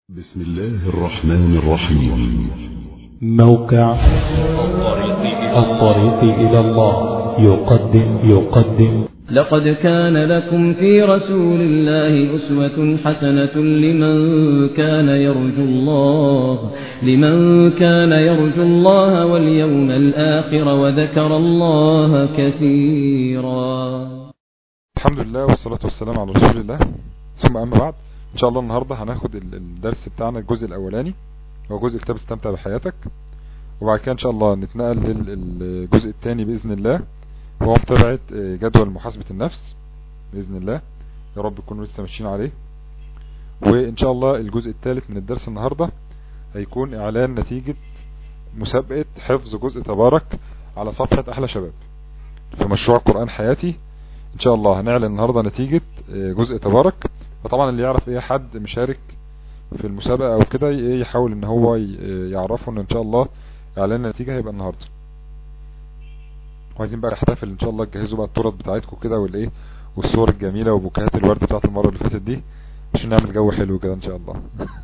بسم الله الرحمن الرحيم موقع الطريق إلى الله يقدم يقدم لقد كان لكم في رسول الله أسوة حسنة لمن كان يرجو الله لمن كان يرجو الله واليوم الآخر وذكر الله كثيرا الحمد لله والصلاة والسلام على رسول الله ثم أما بعد إن شاء الله النهاردة هناخد ال- الدرس بتاعنا الجزء الأولاني هو جزء كتاب استمتع بحياتك وبعد كده إن شاء الله نتنقل للجزء الثاني بإذن الله وهو متابعة آه، جدول محاسبة النفس بإذن الله يا رب تكونوا لسه ماشيين عليه وإن شاء الله الجزء الثالث من الدرس النهاردة هيكون إعلان نتيجة مسابقة حفظ جزء تبارك على صفحة أحلى شباب في مشروع قرآن حياتي ان شاء الله هنعلن النهاردة نتيجة آه، جزء تبارك وطبعا اللي يعرف ايه حد مشارك في المسابقة او كده ي- يحاول ان هو ي- آه، يعرفه ان ان شاء الله اعلان النتيجة هيبقى النهاردة وعايزين بقى نحتفل ان شاء الله تجهزوا بقى التورت بتاعتكم كده والايه والصور الجميلة وبوكيهات الورد بتاعت المرة اللي فاتت دي عشان نعمل جو حلو كده ان شاء الله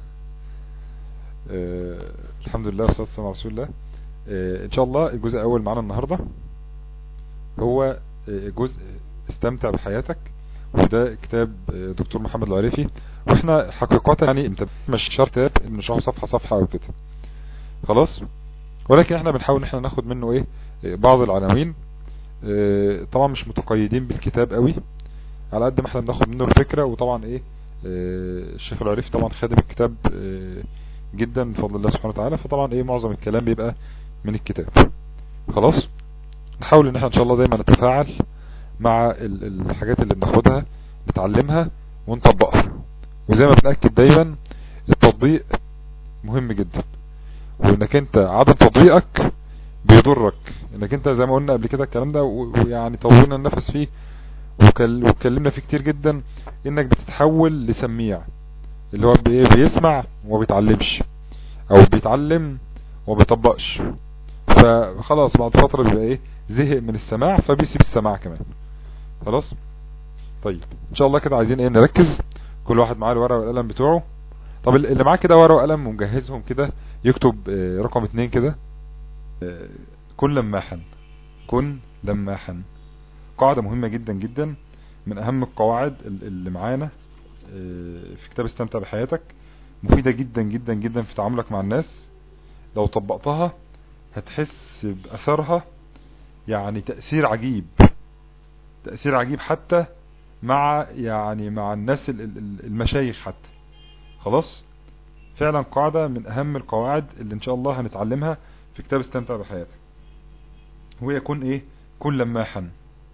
آه، الحمد لله والصلاة والسلام على رسول الله آه، ان شاء الله الجزء الاول معانا النهاردة هو آه، جزء استمتع بحياتك وده كتاب آه، دكتور محمد العريفي واحنا حقيقة يعني انت مش شرط كتاب ان نشرحه صفحة صفحة او كده خلاص ولكن احنا بنحاول ان احنا ناخد منه ايه آه، بعض العناوين آه، طبعا مش متقيدين بالكتاب قوي على قد ما احنا بناخد منه الفكرة وطبعا ايه آه، الشيخ العريفي طبعا خادم الكتاب آه، جدا بفضل الله سبحانه وتعالى فطبعا ايه معظم الكلام بيبقى من الكتاب خلاص نحاول ان احنا ان شاء الله دايما نتفاعل مع ال- الحاجات اللي بناخدها نتعلمها ونطبقها وزي ما بنأكد دايما التطبيق مهم جدا وانك انت عدم تطبيقك بيضرك انك انت زي ما قلنا قبل كده الكلام ده و- ويعني طولنا النفس فيه وكل- واتكلمنا فيه كتير جدا انك بتتحول لسميع اللي هو بي- بيسمع وما بيتعلمش او بيتعلم وما بيطبقش فخلاص بعد فترة بيبقى ايه زهق من السماع فبيسيب السماع كمان خلاص طيب ان شاء الله كده عايزين ايه نركز كل واحد معاه الورقه والقلم بتوعه طب اللي معاه كده ورقه وقلم ومجهزهم كده يكتب آه، رقم اتنين كده آه، كن لماحا كن لماحا قاعدة مهمة جدا جدا من اهم القواعد ال- اللي معانا آه، في كتاب استمتع بحياتك مفيدة جدا جدا جدا في تعاملك مع الناس لو طبقتها هتحس بأثرها يعني تأثير عجيب تأثير عجيب حتى مع يعني مع الناس ال- ال- المشايخ حتى خلاص فعلا قاعدة من اهم القواعد اللي ان شاء الله هنتعلمها في كتاب استمتع بحياتك هو يكون ايه كن لماحا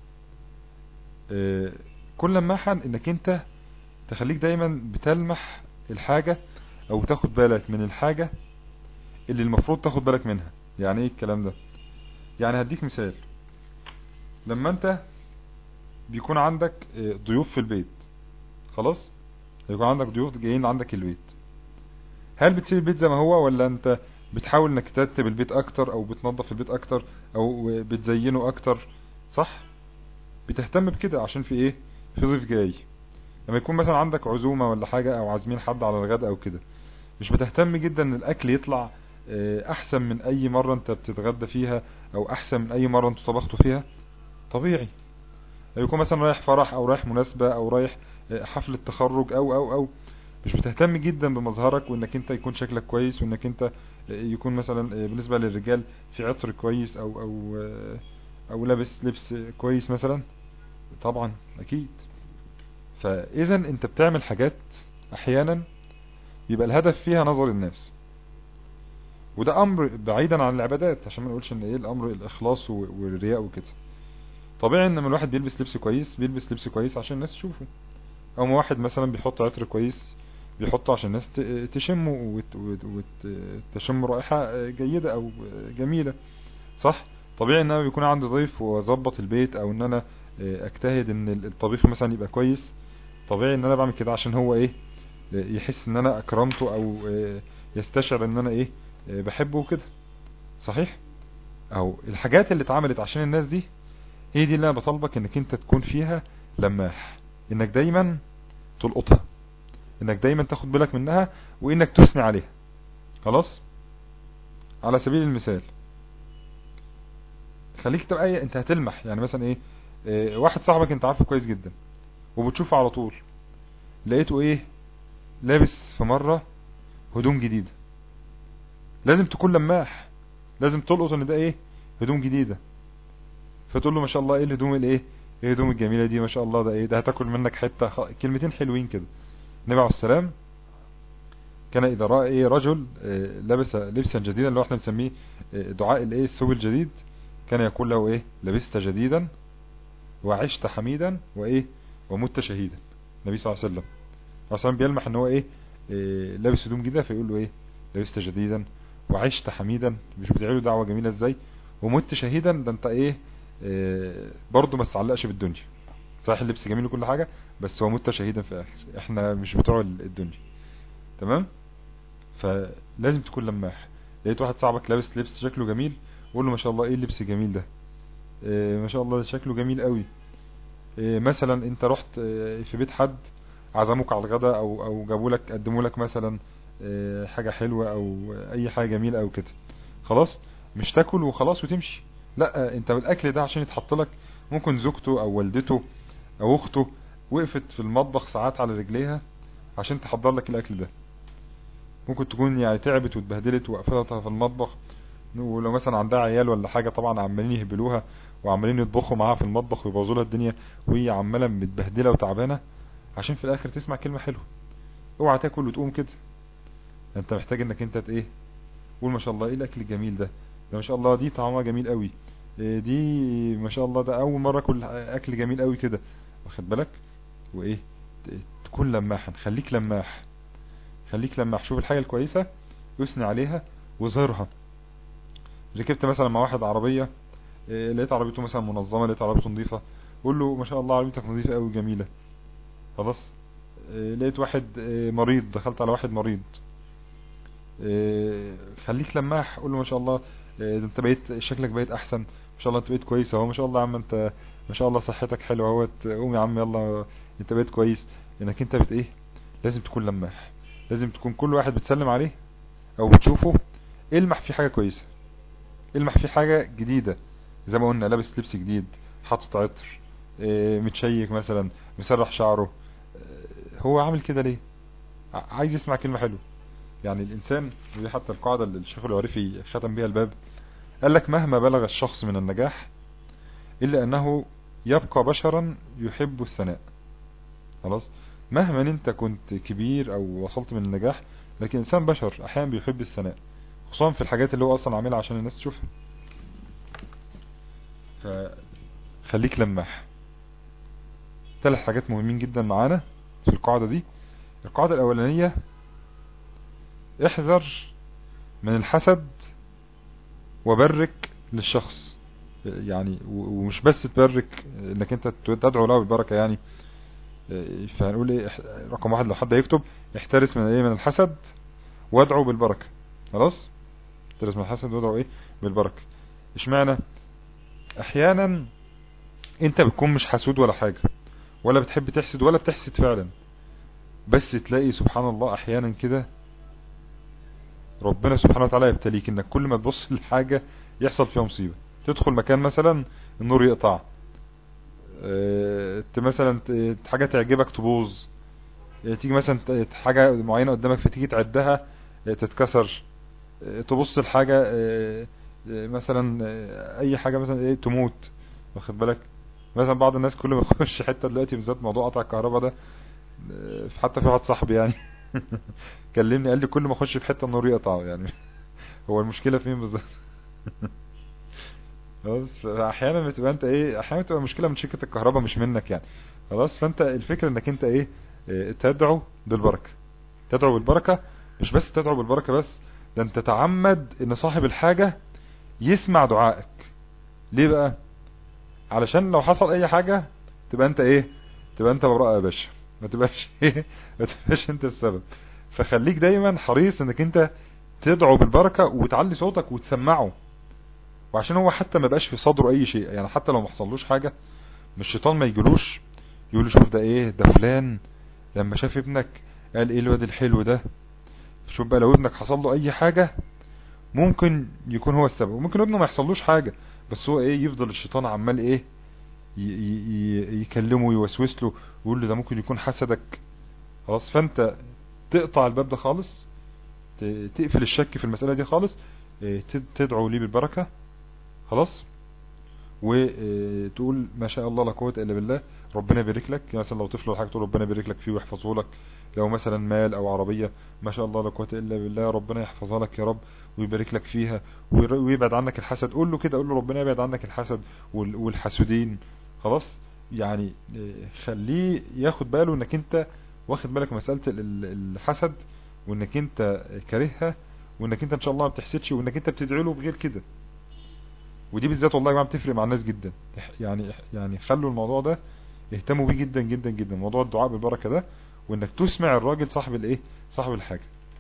آه، كن لماحا انك انت تخليك دايما بتلمح الحاجة او تاخد بالك من الحاجة اللي المفروض تاخد بالك منها يعني ايه الكلام ده يعني هديك مثال لما انت بيكون عندك آه، ضيوف في البيت خلاص يكون عندك ضيوف جايين عندك البيت هل بتسيب البيت زي ما هو ولا انت بتحاول انك ترتب البيت اكتر او بتنظف البيت اكتر او بتزينه اكتر صح بتهتم بكده عشان في ايه في ضيف جاي لما يكون مثلا عندك عزومة ولا حاجة او عازمين حد على الغداء او كده مش بتهتم جدا ان الاكل يطلع آه، احسن من اي مرة انت بتتغدى فيها او احسن من اي مرة انتوا طبختوا فيها طبيعي لما يكون مثلا رايح فرح او رايح مناسبة او رايح آه، حفلة تخرج او او او مش بتهتم جدا بمظهرك وانك انت يكون شكلك كويس وانك انت آه، يكون مثلا آه، بالنسبة للرجال في عطر كويس او او آه، او لابس لبس كويس مثلا طبعا اكيد فاذا انت بتعمل حاجات احيانا يبقى الهدف فيها نظر الناس وده امر بعيدا عن العبادات عشان ما نقولش ان ايه الامر الاخلاص و- والرياء وكده طبيعي ان لما الواحد بيلبس لبس كويس بيلبس لبس كويس عشان الناس تشوفه او ما واحد مثلا بيحط عطر كويس بيحطه عشان الناس ت- تشمه وت- وت- وتشم رائحة جيدة او جميلة صح طبيعي ان انا بيكون عندي ضيف واظبط البيت او ان انا اجتهد ان الطبيخ مثلا يبقى كويس طبيعي ان انا بعمل كده عشان هو ايه يحس ان انا اكرمته او يستشعر ان انا ايه بحبه وكده صحيح او الحاجات اللي اتعملت عشان الناس دي هي دي اللي انا بطالبك انك انت تكون فيها لماح انك دايما تلقطها انك دايما تاخد بالك منها وانك تثني عليها خلاص على سبيل المثال خليك تبقى ايه انت هتلمح يعني مثلا ايه, إيه واحد صاحبك انت عارفه كويس جدا وبتشوفه على طول لقيته ايه لابس في مرة هدوم جديدة لازم تكون لماح لازم تلقط ان ده ايه هدوم جديدة فتقول له ما شاء الله ايه الهدوم الايه ايه الهدوم الجميلة دي ما شاء الله ده ايه ده هتاكل منك حتة خ... كلمتين حلوين كده النبي عليه السلام كان اذا رأى ايه رجل إيه لبس لبسا جديدا اللي هو احنا بنسميه إيه دعاء الايه الثوب الجديد كان يقول له ايه لبست جديدا وعشت حميدا وايه ومت شهيدا النبي صلى الله عليه وسلم عشان بيلمح ان هو ايه, إيه لابس هدوم جديده فيقول له ايه لبست جديدا وعشت حميدا مش بتدعي له دعوه جميله ازاي ومت شهيدا ده انت ايه, إيه برضه ما تتعلقش بالدنيا صحيح اللبس جميل وكل حاجه بس هو مت شهيدا في الاخر احنا مش بتوع الدنيا تمام فلازم تكون لماح لقيت واحد صاحبك لابس لبس شكله جميل قول له ما شاء الله ايه اللبس الجميل ده إيه ما شاء الله ده شكله جميل قوي إيه مثلا انت رحت إيه في بيت حد عزموك على الغداء او او جابوا لك قدموا لك مثلا حاجه حلوه او اي حاجه جميله او كده خلاص مش تاكل وخلاص وتمشي لا انت بالاكل ده عشان يتحط لك ممكن زوجته او والدته او اخته وقفت في المطبخ ساعات على رجليها عشان تحضر لك الاكل ده ممكن تكون يعني تعبت واتبهدلت وقفتها في المطبخ ولو مثلا عندها عيال ولا حاجه طبعا عمالين يهبلوها وعمالين يطبخوا معاها في المطبخ ويبوظوا لها الدنيا وهي عماله متبهدله وتعبانه عشان في الاخر تسمع كلمة حلوة اوعى تاكل وتقوم كده انت محتاج انك انت ايه قول ما شاء الله ايه الاكل الجميل ده ده ما شاء الله دي طعمها جميل قوي إيه دي ما شاء الله ده اول مرة اكل اكل جميل قوي كده واخد بالك وايه تكون لماحا خليك لماح خليك لماح شوف الحاجة الكويسة يثني عليها وظهرها ركبت مثلا مع واحد عربية إيه لقيت عربيته مثلا منظمة لقيت عربيته نظيفة قول له ما شاء الله عربيتك نظيفة قوي جميلة خلاص إيه لقيت واحد إيه مريض دخلت على واحد مريض إيه خليك لماح قول له ما شاء الله ده انت بقيت شكلك بقيت احسن ما شاء الله انت بقيت كويس اهو ما شاء الله يا عم انت ما شاء الله صحتك حلوه اهوت قوم يا عم يلا انت بقيت كويس انك انت بت ايه لازم تكون لماح لازم تكون كل واحد بتسلم عليه او بتشوفه المح فيه حاجه كويسه المح فيه حاجه جديده زي ما قلنا لابس لبس جديد حاطط عطر متشيك مثلا مسرح شعره هو عامل كده ليه عايز يسمع كلمة حلوة يعني الانسان ودي حتى القاعدة اللي الشيخ العريفي ختم بها الباب قال لك مهما بلغ الشخص من النجاح الا انه يبقى بشرا يحب الثناء خلاص مهما انت كنت كبير او وصلت من النجاح لكن انسان بشر احيانا بيحب الثناء خصوصا في الحاجات اللي هو اصلا عاملها عشان الناس تشوفها فخليك لماح ثلاث حاجات مهمين جدا معانا في القاعدة دي القاعدة الأولانية احذر من الحسد وبرك للشخص يعني ومش بس تبرك انك انت تدعو له بالبركة يعني فهنقول ايه رقم واحد لو حد يكتب احترس من ايه من الحسد وادعو بالبركة خلاص احترس من الحسد وادعو ايه بالبركة اشمعنى احيانا انت بتكون مش حسود ولا حاجة ولا بتحب تحسد ولا بتحسد فعلا بس تلاقي سبحان الله احيانا كده ربنا سبحانه وتعالى يبتليك انك كل ما تبص لحاجة يحصل فيها مصيبة تدخل مكان مثلا النور يقطع اه مثلا حاجة تعجبك تبوظ اه تيجي مثلا حاجة معينة قدامك فتيجي تعدها اه تتكسر تبص لحاجة مثلا اي حاجة مثلا ايه تموت واخد بالك مثلا بعض الناس كل ما يخش حتة دلوقتي بالذات موضوع قطع الكهرباء ده حتى في واحد صاحبي يعني كلمني قال لي كل ما اخش في حته النور يقطع يعني هو المشكله فين بالظبط خلاص احيانا بتبقى انت ايه احيانا بتبقى مشكله من شركه الكهرباء مش منك يعني خلاص فانت الفكره انك انت ايه تدعو بالبركه تدعو بالبركه مش بس تدعو بالبركه بس ده انت تتعمد ان صاحب الحاجه يسمع دعائك ليه بقى علشان لو حصل اي حاجه تبقى انت ايه تبقى انت براءه يا باشا ما تبقاش ايه ما تبقاش انت السبب فخليك دايما حريص انك انت تدعو بالبركة وتعلي صوتك وتسمعه وعشان هو حتى ما بقاش في صدره اي شيء يعني حتى لو ما حصلوش حاجة مش الشيطان ما يجلوش يقول له شوف ده ايه ده فلان لما شاف ابنك قال ايه الواد الحلو ده شوف بقى لو ابنك حصل له اي حاجة ممكن يكون هو السبب وممكن ابنه ما يحصلوش حاجة بس هو ايه يفضل الشيطان عمال ايه ي- ي- ي- يكلمه ويوسوس له ويقول له ده ممكن يكون حسدك خلاص فانت تقطع الباب ده خالص ت- تقفل الشك في المسألة دي خالص إيه، تد- تدعو ليه بالبركة خلاص وتقول ما شاء الله لا قوة الا بالله ربنا يبارك لك مثلا لو طفل ولا حاجه تقول ربنا يبارك لك فيه ويحفظه لك لو مثلا مال او عربية ما شاء الله لا قوة الا بالله ربنا يحفظها لك يا رب ويبارك لك فيها وير- ويبعد عنك الحسد قول له كده قول له ربنا يبعد عنك الحسد وال- والحسودين خلاص يعني إيه، خليه ياخد باله انك انت واخد بالك من مسألة ال- ال- الحسد وانك انت كارهها وانك انت ان شاء الله ما بتحسدش وانك انت بتدعي له بغير كده ودي بالذات والله يا جماعه بتفرق مع الناس جدا يعني يعني خلوا الموضوع ده اهتموا بيه جدا جدا جدا موضوع الدعاء بالبركه ده وانك تسمع الراجل صاحب الايه صاحب الحاجه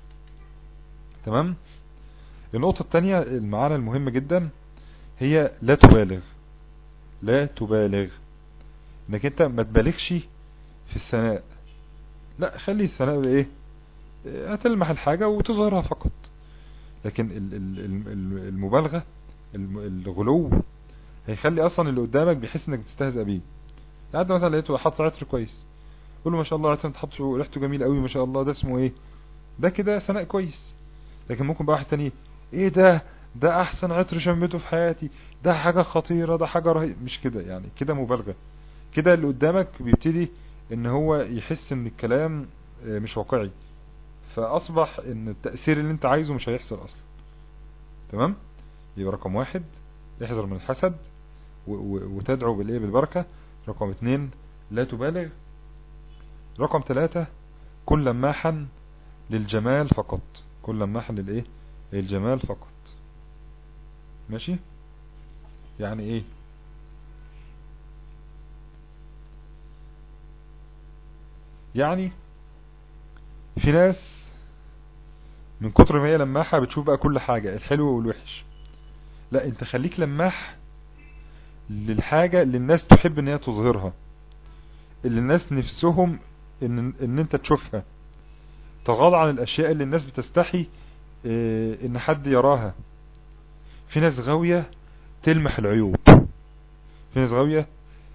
تمام النقطه الثانيه المعاني المهمه جدا هي لا تبالغ لا تبالغ انك انت ما تبالغش في الثناء لا خلي الثناء ايه اه، هتلمح الحاجه وتظهرها فقط لكن ال- ال- ال- ال- المبالغه الم- الغلو هيخلي اصلا اللي قدامك بيحس انك بتستهزأ بيه يعني انت مثلا لقيته حاطط عطر كويس قول له ما شاء الله عطر انت حاطه ريحته جميله قوي ما شاء الله ده اسمه ايه ده كده ثناء كويس لكن ممكن بقى واحد تاني ايه ده ده احسن عطر شميته في حياتي ده حاجه خطيره ده حاجه رهيبه مش كده يعني كده مبالغه كده اللي قدامك بيبتدي ان هو يحس ان الكلام آه، مش واقعي فاصبح ان التأثير اللي انت عايزه مش هيحصل اصلا تمام يبقى رقم واحد احذر من الحسد و- و- وتدعو بالايه بالبركة رقم اتنين لا تبالغ رقم ثلاثة كن لماحا للجمال فقط كن لماحا للايه للجمال فقط ماشي يعني ايه يعني في ناس من كتر ما هي لماحة بتشوف بقى كل حاجة الحلو والوحش لا انت خليك لماح للحاجة اللي الناس تحب ان هي تظهرها اللي الناس نفسهم ان, ان انت تشوفها تغاضى عن الاشياء اللي الناس بتستحي اه، ان حد يراها في ناس غاوية تلمح العيوب في ناس غاوية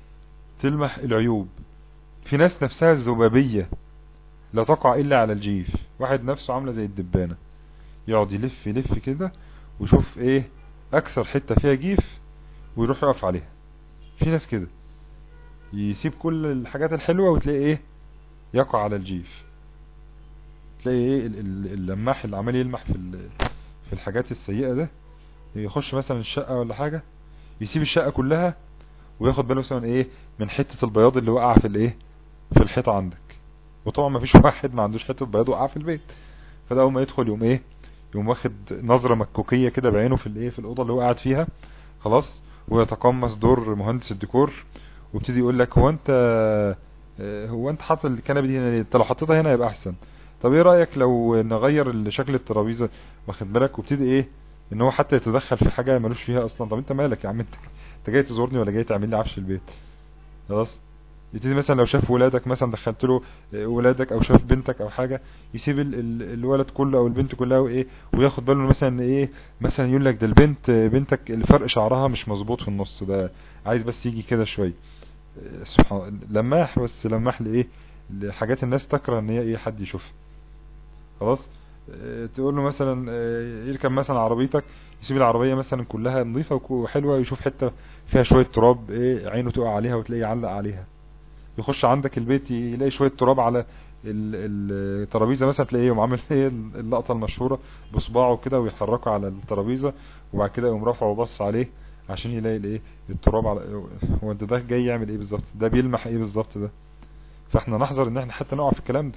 تلمح العيوب في ناس نفسها الذبابية لا تقع الا على الجيف واحد نفسه عاملة زي الدبانة يقعد يلف يلف كده ويشوف ايه اكثر حتة فيها جيف ويروح يقف عليها في ناس كده يسيب كل الحاجات الحلوة وتلاقي ايه يقع على الجيف تلاقي ايه ال- ال- اللماح اللي عمال يلمح في ال- في الحاجات السيئة ده يخش مثلا الشقة ولا حاجة يسيب الشقة كلها وياخد باله مثلا ايه من حتة البياض اللي وقع في الايه في الحيطة عندك وطبعا ما فيش واحد ما عندوش حتة بياض وقع في البيت فده اول ما يدخل يقوم ايه يقوم واخد نظرة مكوكية كده بعينه في الايه في الأوضة اللي هو قاعد فيها خلاص ويتقمص دور مهندس الديكور ويبتدي يقول لك هو انت اه، هو انت حاطط الكنبه دي هنا ليه انت لو حطيتها هنا يبقى احسن طب ايه رايك لو نغير شكل الترابيزه واخد بالك وابتدي ايه ان هو حتى يتدخل في حاجه ملوش فيها اصلا طب انت مالك يا عم انت انت جاي تزورني ولا جاي تعمل لي عفش البيت خلاص يبتدي مثلا لو شاف ولادك مثلا دخلت له اه، ولادك او شاف بنتك او حاجه يسيب ال ال الولد كله او البنت كلها وايه وياخد باله مثلا ايه مثلا يقول لك ده البنت بنتك الفرق شعرها مش مظبوط في النص ده عايز بس يجي كده شويه اه، سبحان لماح بس لماح لايه لحاجات الناس تكره ان هي ايه حد يشوفها خلاص اه، تقول له مثلا اه، يركب مثلا عربيتك يسيب العربيه مثلا كلها نظيفه وك- وحلوه يشوف حته فيها شويه تراب ايه عينه تقع عليها وتلاقيه يعلق عليها يخش عندك البيت يلاقي شويه تراب على ال- الترابيزه مثلا تلاقيه يقوم عامل ايه اللقطه المشهوره بصباعه كده ويحركه على الترابيزه وبعد كده يقوم رافعه وبص عليه عشان يلاقي الايه التراب على هو انت ده جاي يعمل ايه بالظبط ده بيلمح ايه بالظبط ده فاحنا نحذر ان احنا حتى نقع في الكلام ده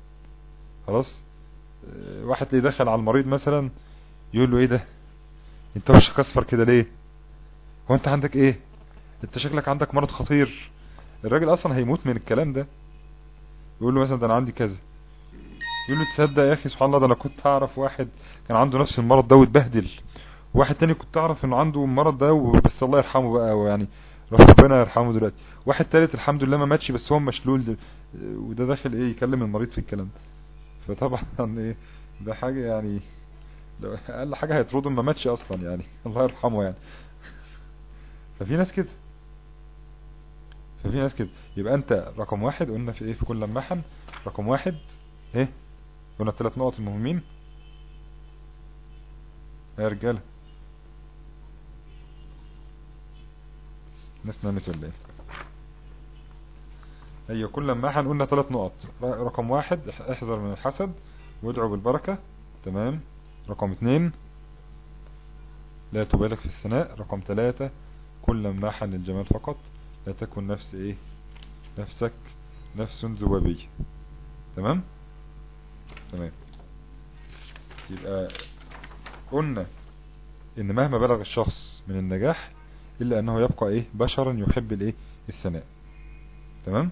خلاص اه، واحد اللي دخل على المريض مثلا يقول له ايه ده انت وشك اصفر كده ليه هو انت عندك ايه انت شكلك عندك مرض خطير الراجل اصلا هيموت من الكلام ده يقول له مثلا ده انا عندي كذا يقول له تصدق يا اخي سبحان الله ده انا كنت اعرف واحد كان عنده نفس المرض ده واتبهدل واحد تاني كنت اعرف انه عنده المرض ده بس الله يرحمه بقى يعني ربنا يرحمه دلوقتي واحد تالت الحمد لله ما ماتش بس هو مشلول ده وده داخل ايه يكلم المريض في الكلام ده فطبعا ايه ده حاجة يعني لو اقل حاجة هيطرده ما ماتش اصلا يعني الله يرحمه يعني ففي ناس كده ففي ناس كده يبقى انت رقم واحد قلنا في ايه في كل لمحن رقم واحد ايه قلنا الثلاث نقط المهمين يا رجالة الناس نامت ولا ايه ايوه كل لمحن قلنا ثلاث نقط رقم واحد احذر من الحسد وادعو بالبركة تمام رقم اتنين لا تبالغ في الثناء رقم ثلاثة كل لمحن للجمال فقط لا تكن نفس ايه نفسك نفس ذبابية تمام تمام يبقى قلنا ان مهما بلغ الشخص من النجاح الا انه يبقى ايه بشرا يحب الايه الثناء تمام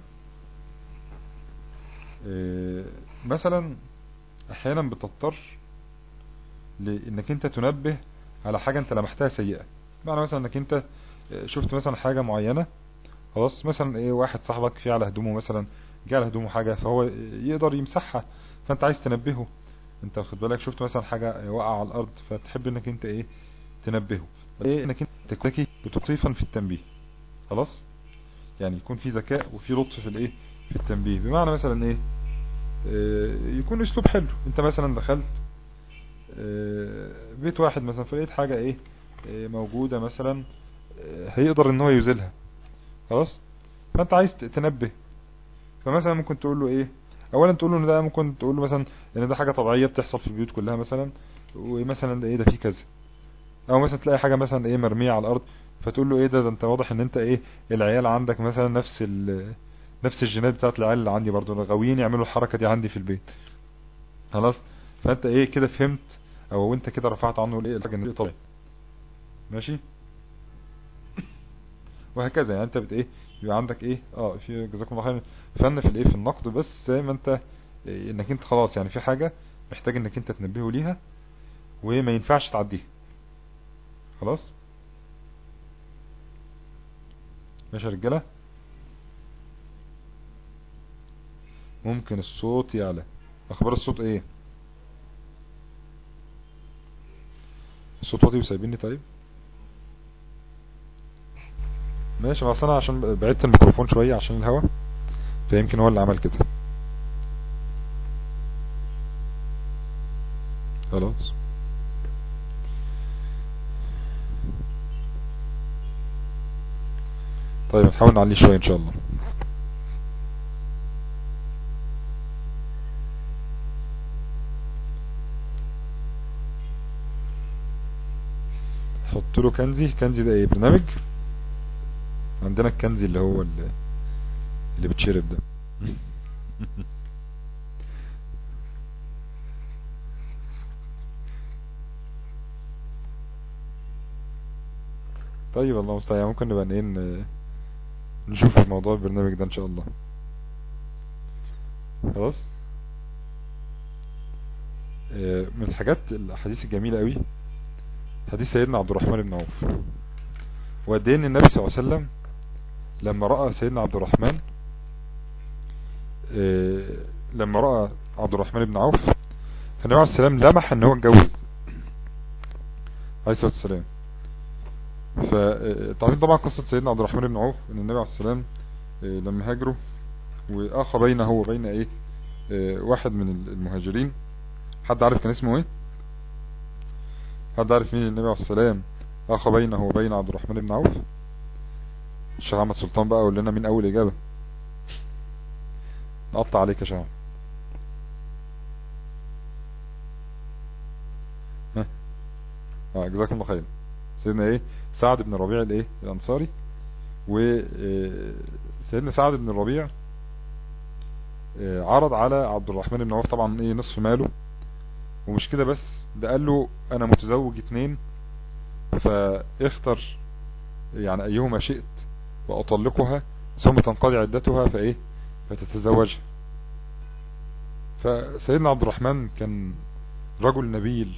إيه مثلا احيانا بتضطر لانك انت تنبه على حاجة انت لمحتها سيئة معنى مثلا انك انت شفت مثلا حاجة معينة خلاص مثلا ايه واحد صاحبك في على هدومه مثلا جه على هدومه حاجة فهو يقدر يمسحها فانت عايز تنبهه انت واخد بالك شفت مثلا حاجة وقع على الارض فتحب انك انت ايه تنبهه ايه انك انت تكتكي لطيفا في التنبيه خلاص يعني يكون في ذكاء وفي لطف في الايه في التنبيه بمعنى مثلا ايه اه يكون اسلوب حلو انت مثلا دخلت اه بيت واحد مثلا فلقيت حاجة ايه اه موجودة مثلا هيقدر ان هو يزيلها خلاص فانت عايز تنبه فمثلا ممكن تقول له ايه اولا تقول له ان ده ممكن تقول له مثلا ان ده حاجة طبيعية بتحصل في البيوت كلها مثلا ومثلا ايه ده في كذا او مثلا تلاقي حاجة مثلا ايه مرمية على الارض فتقول له ايه ده, ده انت واضح ان انت ايه العيال عندك مثلا نفس ال نفس الجينات بتاعت العيال اللي عندي برضو غاويين يعملوا الحركة دي عندي في البيت خلاص فانت ايه كده فهمت او انت كده رفعت عنه الايه الحاجة ان طبيعي ماشي وهكذا يعني انت بت ايه يبقى عندك ايه اه في جزاكم الله خير فن في الايه في النقد بس زي ما انت إيه انك انت خلاص يعني في حاجة محتاج انك انت تنبهه ليها وما ينفعش تعديها خلاص ماشي يا رجاله ممكن الصوت يعلى اخبار الصوت ايه الصوت واطي وسايبيني طيب ماشي بس انا عشان بعدت الميكروفون شوية عشان الهوا فيمكن هو اللي عمل كده خلاص طيب نحاول نعليه شوية ان شاء الله حط له كنزي كنزي ده ايه برنامج عندنا الكنزي اللي هو اللي, اللي بتشرب ده طيب الله مستعان ممكن نبقى ايه نشوف موضوع البرنامج ده ان شاء الله خلاص من الحاجات الاحاديث الجميلة قوي حديث سيدنا عبد الرحمن بن عوف وقد ايه ان النبي صلى الله عليه وسلم لما رأى سيدنا عبد الرحمن لما رأى عبد الرحمن بن عوف فالنبي عليه السلام لمح ان هو اتجوز عليه الصلاة والسلام فتعرفين طبعا قصة سيدنا عبد الرحمن بن عوف ان النبي عليه السلام لما هاجروا واخى بينه وبين ايه واحد من المهاجرين حد عارف كان اسمه ايه حد عارف مين النبي عليه السلام اخى بينه وبين عبد الرحمن بن عوف الشيخ احمد سلطان بقى قول لنا مين اول اجابة نقطع عليك يا شباب ها اه جزاكم الله خير سيدنا ايه سعد بن الربيع الايه الانصاري وسيدنا سعد بن الربيع عرض على عبد الرحمن بن عوف طبعا ايه نصف ماله ومش كده بس ده قال له انا متزوج اتنين فاختر يعني ايهما شئت واطلقها ثم تنقضي عدتها فايه فتتزوجها فسيدنا عبد الرحمن كان رجل نبيل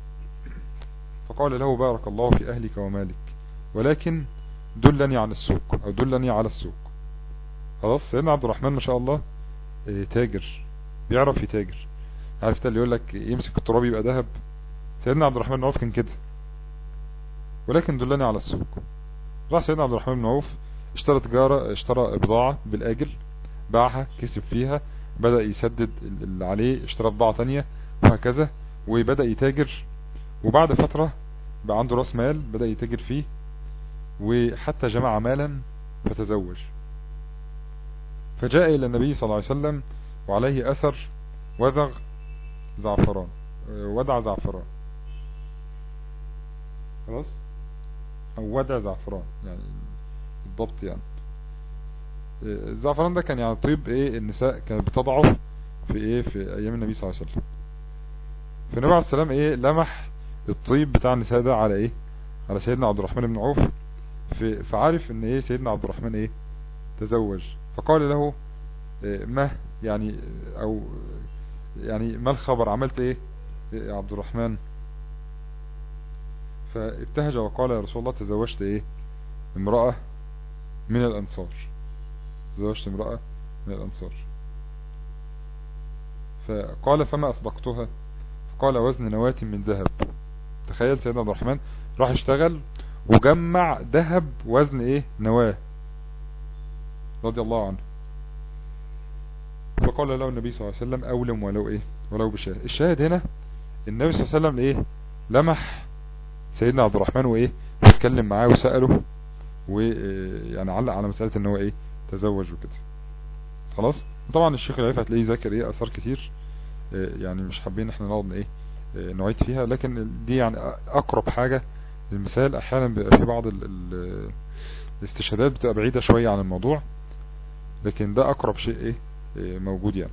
فقال له بارك الله في اهلك ومالك ولكن دلني عن السوق او دلني على السوق خلاص سيدنا عبد الرحمن ما شاء الله تاجر بيعرف يتاجر عرفت اللي يقول لك يمسك التراب يبقى ذهب سيدنا عبد الرحمن بن عوف كان كده ولكن دلني على السوق راح سيدنا عبد الرحمن بن عوف اشترى تجارة اشترى بضاعة بالآجل باعها كسب فيها بدأ يسدد اللي عليه اشترى بضاعة تانية وهكذا وبدأ يتاجر وبعد فترة بقى عنده راس مال بدأ يتاجر فيه وحتى جمع مالا فتزوج فجاء إلى النبي صلى الله عليه وسلم وعليه أثر وذغ زعفران ودع زعفران خلاص او ودع زعفران يعني بالضبط يعني الزعفران ده كان يعني طيب ايه النساء كانت بتضعه في ايه في ايام النبي صلى الله عليه وسلم فالنبي عليه السلام ايه لمح الطيب بتاع النساء ده على ايه على سيدنا عبد الرحمن بن عوف في فعارف ان ايه سيدنا عبد الرحمن ايه تزوج فقال له إيه ما يعني او يعني ما الخبر عملت ايه يا عبد الرحمن فابتهج وقال يا رسول الله تزوجت ايه امرأة من الانصار تزوجت امرأة من الانصار فقال فما اصدقتها فقال وزن نواة من ذهب تخيل سيدنا عبد الرحمن راح اشتغل وجمع ذهب وزن ايه نواة رضي الله عنه فقال له النبي صلى الله عليه وسلم اولم ولو ايه ولو بشاه الشاهد هنا النبي صلى الله عليه وسلم ايه لمح سيدنا عبد الرحمن وايه اتكلم معاه وسأله ويعني علق على مسألة ان هو ايه تزوج وكده خلاص طبعا الشيخ العيف هتلاقيه ذاكر ايه اثار كتير يعني مش حابين احنا نقعد ايه نعيد فيها لكن دي يعني اقرب حاجة للمثال احيانا بيبقى في بعض ال ال الاستشهادات بتبقى بعيدة شوية عن الموضوع لكن ده اقرب شيء ايه موجود يعني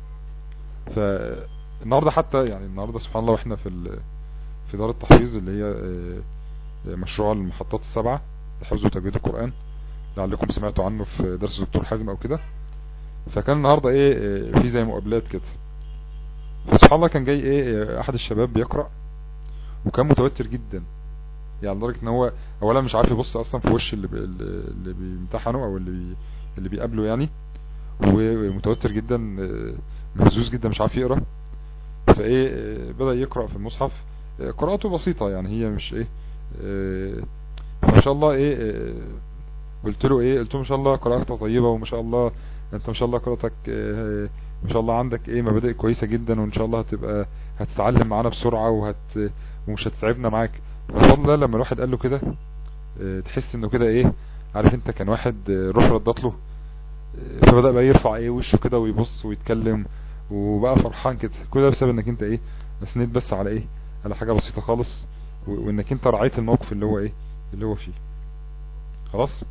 فالنهاردة حتى يعني النهاردة سبحان الله واحنا في في دار التحفيظ اللي هي مشروع المحطات السبعة لحفظ وتجويد القرآن لعلكم سمعتوا عنه في درس الدكتور حازم او كده فكان النهاردة ايه في زي مقابلات كده فسبحان الله كان جاي ايه احد الشباب بيقرأ وكان متوتر جدا يعني لدرجة ان هو اولا مش عارف يبص اصلا في وش اللي بي اللي بيمتحنه او اللي بي اللي بيقابله يعني ومتوتر جدا مهزوز جدا مش عارف يقرأ فايه بدأ يقرأ في المصحف قراءته بسيطة يعني هي مش ايه ما شاء الله ايه قلت له ايه قلت له ما شاء الله قراءتك طيبة وما شاء الله انت ما شاء الله قراءتك ما شاء الله عندك ايه مبادئ كويسة جدا وان شاء الله هتبقى هتتعلم معانا بسرعة وهت ومش هتتعبنا معاك فضل الله لما الواحد قال له كده تحس انه كده ايه عارف انت كان واحد روح ردت له فبدأ بقى يرفع ايه وشه كده ويبص ويتكلم وبقى فرحان كده كل ده بسبب انك انت ايه اسنيت بس على ايه على حاجة بسيطة خالص وانك انت رعيت الموقف اللي هو ايه اللي هو فيه خلاص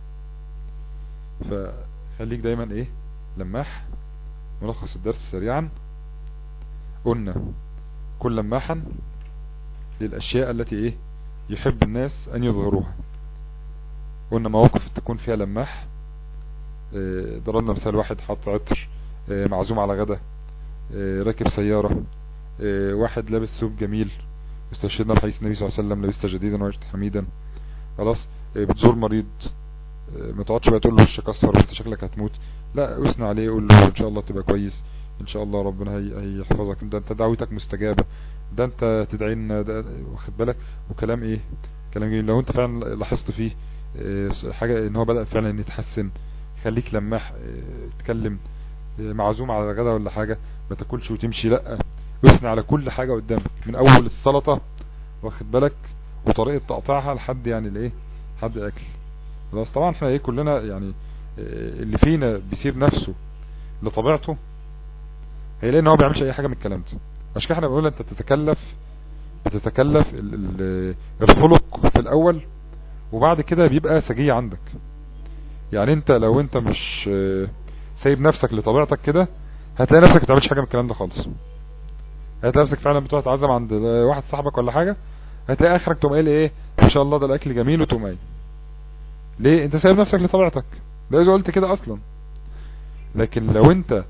فخليك دايما ايه لماح ملخص الدرس سريعا قلنا كن لماحا للاشياء التي ايه يحب الناس ان يظهروها قلنا مواقف تكون فيها لماح اه ضربنا مثال واحد حط عطر اه معزوم على غدا اه راكب سيارة واحد لابس ثوب جميل استشهدنا بحديث النبي صلى الله عليه وسلم لبست جديدا وجدت حميدا خلاص بتزور مريض ما تقعدش بقى تقول له وشك اصفر وانت شكلك هتموت لا اثنى عليه قول له ان شاء الله تبقى كويس ان شاء الله ربنا هيحفظك ده انت دعوتك مستجابة ده انت تدعي لنا واخد بالك وكلام ايه كلام جميل لو انت فعلا لاحظت فيه حاجة ان هو بدأ فعلا يتحسن خليك لماح تتكلم معزوم على الغدا ولا حاجة ما تاكلش وتمشي لا اثني على كل حاجة قدامك من اول السلطة واخد بالك وطريقة تقطيعها لحد يعني الايه لحد اكل بس طبعا احنا ايه كلنا يعني اللي فينا بيسيب نفسه لطبيعته هيلاقي ان هو بيعملش اي حاجة من الكلام ده عشان كده احنا بنقول انت بتتكلف بتتكلف الخلق في الاول وبعد كده بيبقى سجية عندك يعني انت لو انت مش سايب نفسك لطبيعتك كده هتلاقي نفسك ما بتعملش حاجة من الكلام ده خالص هتلاقي نفسك فعلا بتروح تعزم عند واحد صاحبك ولا حاجة هتلاقي اخرك تقوم قايل ايه ان شاء الله ده الاكل جميل وتقوم قايل ليه انت سايب نفسك لطبيعتك ده اذا قلت كده اصلا لكن لو انت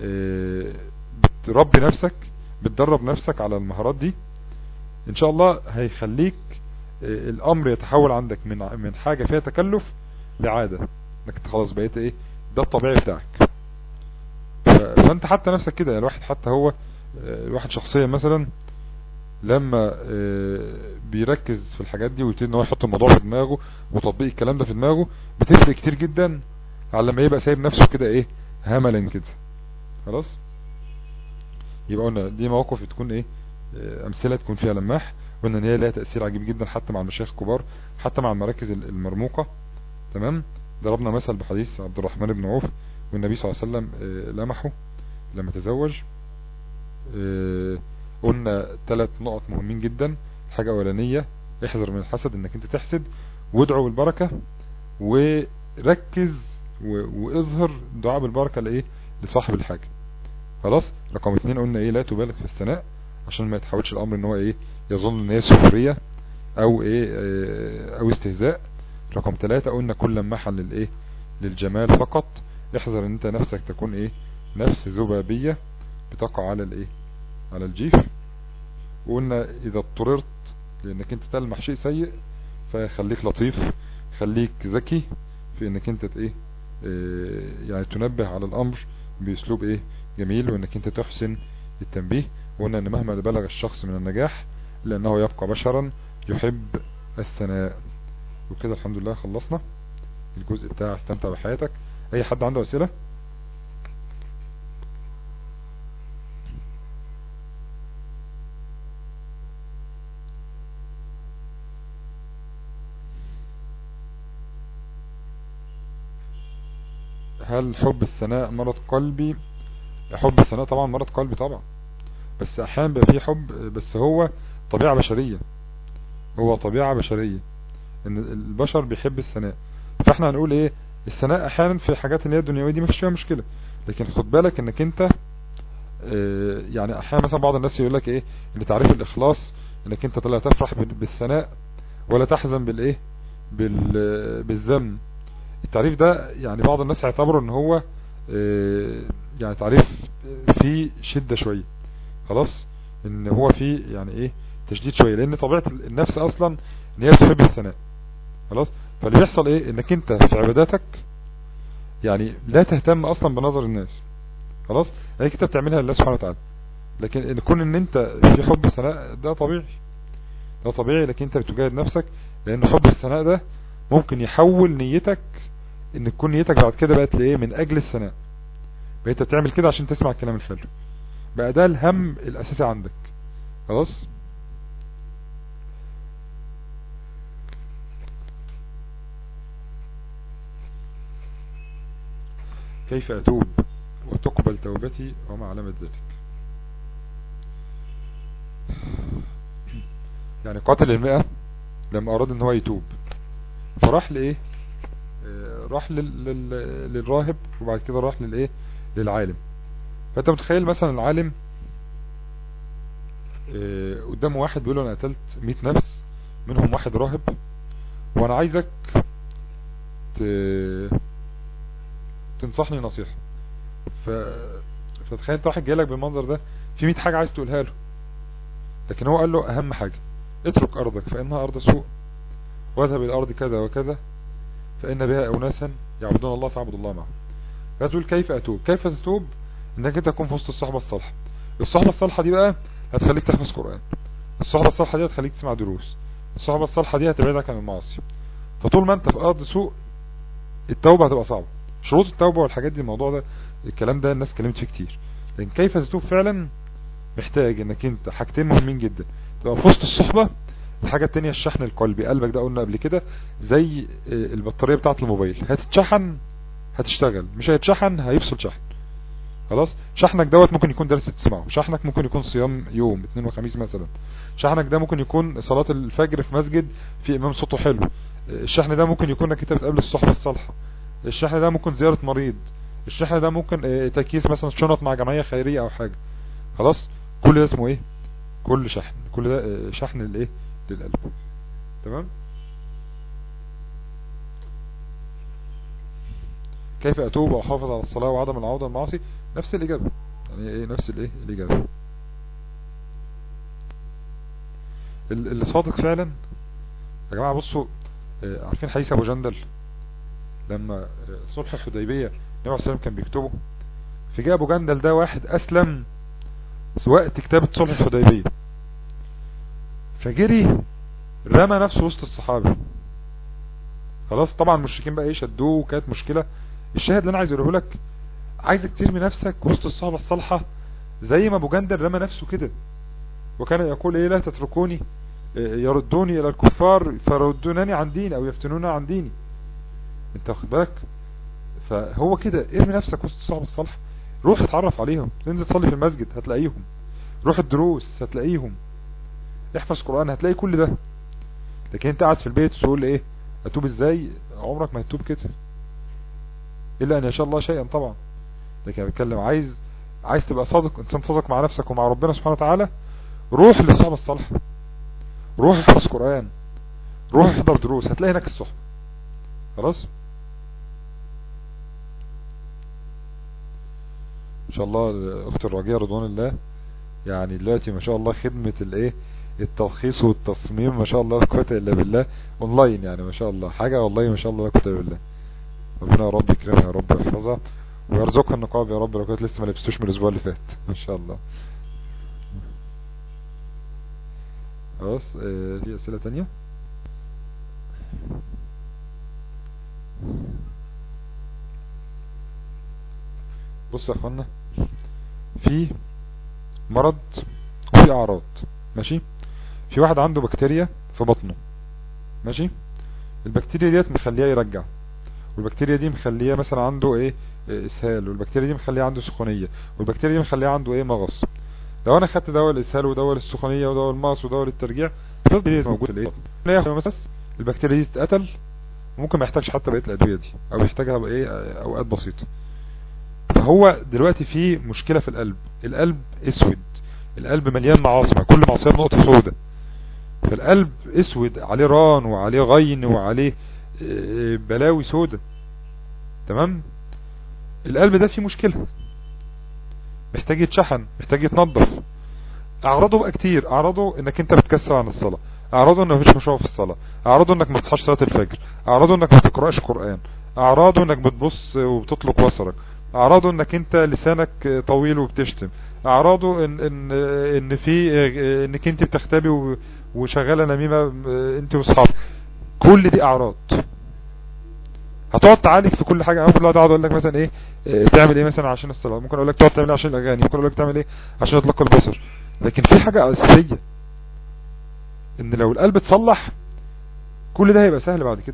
بتربي نفسك بتدرب نفسك على المهارات دي ان شاء الله هيخليك الامر يتحول عندك من من حاجة فيها تكلف لعادة انك انت خلاص بقيت ايه ده الطبيعي بتاعك فانت حتى نفسك كده يعني الواحد حتى هو آه، الواحد شخصيا مثلا لما آه، بيركز في الحاجات دي ويبتدي ان هو يحط الموضوع في دماغه وتطبيق الكلام ده في دماغه بتفرق كتير جدا على لما يبقى سايب نفسه كده ايه هملا كده خلاص يبقى قلنا دي مواقف تكون ايه آه، امثله تكون فيها لماح قلنا ان هي لها تاثير عجيب جدا حتى مع المشايخ الكبار حتى مع المراكز ال- المرموقه تمام ضربنا مثل بحديث عبد الرحمن بن عوف والنبي صلى الله عليه وسلم آه، لمحه لما تزوج آه، قلنا ثلاث نقط مهمين جدا حاجة أولانية احذر من الحسد انك انت تحسد وادعو بالبركة وركز و- واظهر دعاء بالبركة لايه لصاحب الحاجة خلاص رقم اتنين قلنا ايه لا تبالغ في الثناء عشان ما يتحولش الامر ان هو ايه يظن ان هي سخرية او ايه آه، او استهزاء رقم ثلاثة قلنا كل لمحا للايه للجمال فقط احذر ان انت نفسك تكون ايه نفس ذبابية بتقع على الايه على الجيف وقلنا اذا اضطررت لانك انت تلمح شيء سيء فخليك لطيف خليك ذكي في انك انت ت- ايه آه، يعني تنبه على الامر باسلوب ايه جميل وانك انت تحسن التنبيه وقلنا ان مهما بلغ الشخص من النجاح لانه يبقى بشرا يحب الثناء وكده الحمد لله خلصنا الجزء بتاع استمتع بحياتك اي حد عنده اسئله هل حب الثناء مرض قلبي حب الثناء طبعا مرض قلبي طبعا بس احيانا بيبقى فيه حب بس هو طبيعة بشرية هو طبيعة بشرية ان البشر بيحب الثناء فاحنا هنقول ايه الثناء احيانا في حاجات ان هي الدنيوية دي مفيش فيها مشكلة لكن خد بالك انك انت اه، يعني احيانا مثلا بعض الناس يقول لك ايه ان تعريف الاخلاص انك انت لا تفرح بال- بالثناء ولا تحزن بالايه بال بالذم التعريف ده يعني بعض الناس يعتبروا ان هو اه، يعني تعريف فيه شدة شوية خلاص ان هو فيه يعني ايه تشديد شوية لان طبيعة النفس اصلا ان هي بتحب الثناء خلاص فاللي بيحصل ايه انك انت في عباداتك يعني لا تهتم اصلا بنظر الناس خلاص هيك انت بتعملها لله سبحانه وتعالى لكن ان كون ان انت في حب الثناء ده طبيعي ده طبيعي لكن انت بتجاهد نفسك لان حب الثناء ده ممكن يحول نيتك ان تكون نيتك بعد كده بقت لايه من اجل الثناء بقيت بتعمل كده عشان تسمع الكلام الحلو بقى ده الهم الاساسي عندك خلاص كيف اتوب وتقبل توبتي وما علامة ذلك يعني قاتل المئة لما اراد ان هو يتوب فراح لايه آه، راح لل... لل... للراهب وبعد كده راح للايه للعالم فانت متخيل مثلا العالم آه، قدامه واحد بيقول له انا قتلت 100 نفس منهم واحد راهب وانا عايزك ت... تنصحني نصيحة ف... فتخيل انت واحد جايلك بالمنظر ده في 100 حاجة عايز تقولها له لكن هو قال له اهم حاجة اترك ارضك فانها ارض سوء واذهب الى ارض كذا وكذا فان بها اناسا يعبدون الله فاعبد الله معهم فتقول كيف اتوب كيف تتوب انك انت تكون في وسط الصحبة الصالحة الصحبة الصالحة دي بقى هتخليك تحفظ قرآن الصحبة الصالحة دي هتخليك تسمع دروس الصحبة الصالحة دي هتبعدك عن المعاصي فطول ما انت في ارض سوء التوبة هتبقى صعبة شروط التوبة والحاجات دي الموضوع ده الكلام ده الناس اتكلمت فيه كتير لكن كيف تتوب فعلا محتاج انك انت حاجتين مهمين جدا تبقى في وسط الصحبة الحاجة التانية الشحن القلبي قلبك ده قلنا قبل كده زي آه، البطارية بتاعة الموبايل هتتشحن هتشتغل مش هيتشحن هيفصل شحن خلاص شحنك دوت ممكن يكون درس تسمعه شحنك ممكن يكون صيام يوم اثنين وخميس مثلا شحنك ده ممكن يكون صلاة الفجر في مسجد في امام صوته حلو الشحن ده ممكن يكون انك انت بتقابل الصحبة الصالحة الشحن ده ممكن زيارة مريض الشحن ده ممكن آه، تكييس مثلا شنط مع جمعية خيرية او حاجة خلاص كل ده اسمه ايه كل شحن كل ده آه، شحن للايه للقلب تمام كيف اتوب واحافظ على الصلاة وعدم العودة المعاصي نفس الاجابة يعني ايه نفس الايه الاجابة ال- اللي صادق فعلا يا جماعة بصوا آه، عارفين حديث ابو جندل لما آه، صلح الحديبية النبي عليه الصلاة والسلام كان بيكتبه فجاء ابو جندل ده واحد اسلم وقت كتابة صلح الحديبية فجري رمى نفسه وسط الصحابة خلاص طبعا المشركين بقى ايه شدوه وكانت مشكلة الشاهد اللي انا عايز اقوله لك عايزك ترمي نفسك وسط الصحابة الصالحة زي ما ابو جندل رمى نفسه كده وكان يقول ايه لا تتركوني يردوني الى الكفار فيردونني عن ديني او يفتنوني عن ديني انت واخد بالك فهو كده ارمي نفسك وسط الصحابة الصالحة روح اتعرف عليهم انزل تصلي في المسجد هتلاقيهم روح الدروس هتلاقيهم احفظ قرآن هتلاقي كل ده لكن انت قاعد في البيت تقول ايه اتوب ازاي عمرك ما هتوب كده الا ان يشاء الله شيئا طبعا لكن انا بتكلم عايز عايز تبقى صادق انسان صادق مع نفسك ومع ربنا سبحانه وتعالى روح للصحبة الصالحة روح احفظ قرآن روح احضر دروس هتلاقي هناك الصحبة خلاص ان شاء الله اخت الرجية رضوان الله يعني دلوقتي ما شاء الله خدمة الايه التلخيص والتصميم ما شاء الله لا قوه الا بالله اونلاين يعني ما شاء الله حاجة والله ما شاء الله لا قوه الا بالله ربنا يا رب يكرمها يا رب يحفظها ويرزقها النقاب يا رب لو كانت لسه ما لبستوش من الاسبوع اللي فات ما شاء الله خلاص اه في اسئلة تانية بصوا يا اخوانا في مرض وفي اعراض ماشي في واحد عنده بكتيريا في بطنه ماشي البكتيريا ديت مخليه يرجع والبكتيريا دي مخليه مثلا عنده ايه اسهال والبكتيريا دي مخليه عنده سخونيه والبكتيريا دي مخليه عنده ايه مغص لو انا خدت دواء الاسهال ودواء السخونيه ودواء المغص ودواء الترجيع البكتيريا موجوده الايه ياخد مثلا البكتيريا دي تتقتل وممكن ما يحتاجش حتى بقيه الادويه دي او يحتاجها بايه اوقات بسيطه فهو دلوقتي في مشكلة في القلب القلب اسود القلب مليان معاصم كل معصية نقطة سودة فالقلب اسود عليه ران وعليه غين وعليه بلاوي سودة تمام القلب ده فيه مشكلة محتاج يتشحن محتاج يتنظف اعراضه بقى كتير اعراضه انك انت بتكسر عن الصلاة اعراضه انك مفيش مشروع في الصلاة اعراضه انك ما تصحاش صلاة الفجر اعراضه انك ما تقرأش قرآن اعراضه انك بتبص وبتطلق بصرك اعراضه انك انت لسانك طويل وبتشتم اعراضه ان ان ان في انك انت بتختبي وشغاله نميمه انت واصحابك كل دي اعراض هتقعد تعالج في كل حاجه ممكن اقعد اقول لك مثلا ايه تعمل ايه مثلا عشان الصلاه ممكن اقول لك تقعد تعمل ايه عشان الاغاني ممكن اقول لك تعمل ايه عشان اطلاق البصر لكن في حاجه اساسيه ان لو القلب اتصلح كل ده هيبقى سهل بعد كده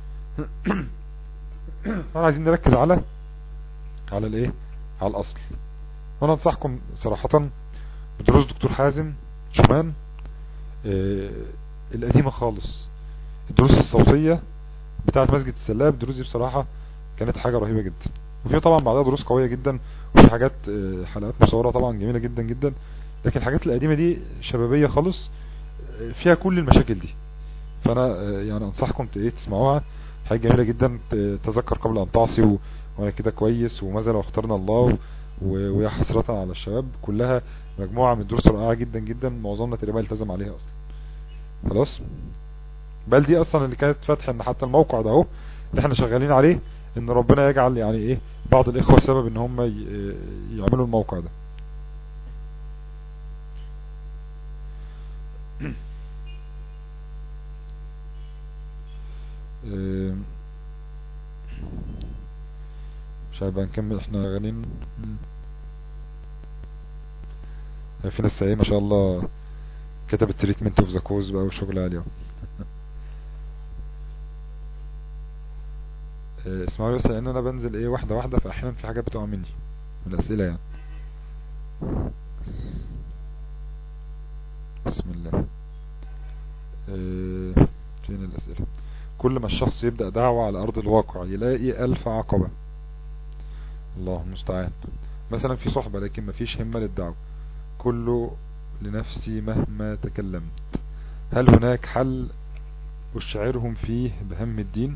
احنا عايزين نركز على على الايه على الاصل وانا انصحكم صراحة بدروس دكتور حازم شمان آه القديمة خالص الدروس الصوتية بتاعة مسجد السلاب الدروس دي بصراحة كانت حاجة رهيبة جدا وفي طبعا بعدها دروس قوية جدا وفي حاجات آه حلقات مصورة طبعا جميلة جدا جدا لكن الحاجات القديمة دي شبابية خالص آه فيها كل المشاكل دي فانا آه يعني انصحكم ايه تسمعوها حاجة جميلة جدا تذكر قبل ان تعصي وانا كده كويس وماذا لو اخترنا الله ويا حسرة على الشباب كلها مجموعة من الدروس رائعة جدا جدا معظمنا تقريبا التزم عليها اصلا خلاص بل دي اصلا اللي كانت فتح ان حتى الموقع ده اهو اللي احنا شغالين عليه ان ربنا يجعل يعني ايه بعض الاخوة سبب ان هم يعملوا الموقع ده مش عارف نكمل احنا غالين في ناس ايه ما شاء الله كتب التريتمنت اوف ذا كوز بقى وشغل عالي اسمعوا بس لان انا بنزل ايه واحدة واحدة فاحيانا في حاجات بتقع مني من الاسئلة يعني بسم الله اه فين الاسئلة كل ما الشخص يبدأ دعوة على ارض الواقع يلاقي الف عقبة الله المستعان مثلا في صحبة لكن مفيش همة للدعوة كله لنفسي مهما تكلمت هل هناك حل أشعرهم فيه بهم الدين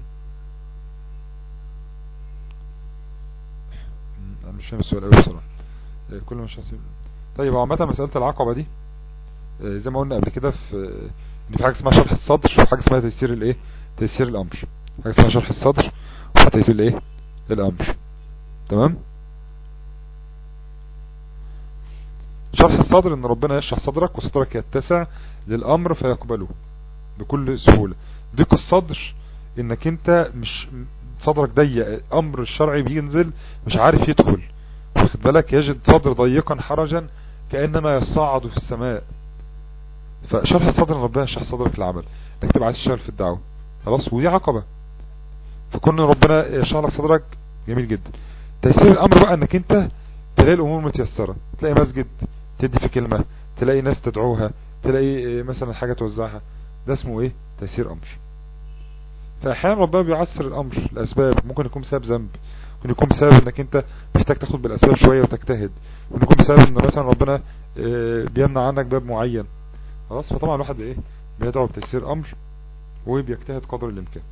أنا مش فاهم السؤال أوي بصراحة كل ما الشخص طيب عامة مسألة العقبة دي زي ما قلنا قبل كده في ان في حاجة اسمها شرح الصدر وحاجة اسمها تيسير الايه تيسير الامر حاجة اسمها شرح الصدر وتيسير الايه الامر تمام شرح الصدر ان ربنا يشرح صدرك وصدرك يتسع للامر فيقبله بكل سهولة ضيق الصدر انك انت مش صدرك ضيق امر الشرعي بينزل مش عارف يدخل واخد بالك يجد صدر ضيقا حرجا كأنما يصعد في السماء فشرح الصدر ربنا يشرح صدرك العمل انك تبقى عايز تشتغل في الدعوة خلاص ودي عقبة فكون ربنا يشرح لك صدرك جميل جدا تيسير الامر بقى انك انت تلاقي الامور متيسرة تلاقي مسجد تدي في كلمة تلاقي ناس تدعوها تلاقي مثلا حاجة توزعها ده اسمه ايه تيسير امر فاحيانا ربنا بيعسر الامر الاسباب ممكن يكون بسبب ذنب ممكن يكون بسبب انك انت محتاج تاخد بالاسباب شوية وتجتهد ممكن يكون بسبب ان مثلا ربنا بيمنع عنك باب معين خلاص فطبعا الواحد ايه بيدعو بتيسير امر وبيجتهد قدر الامكان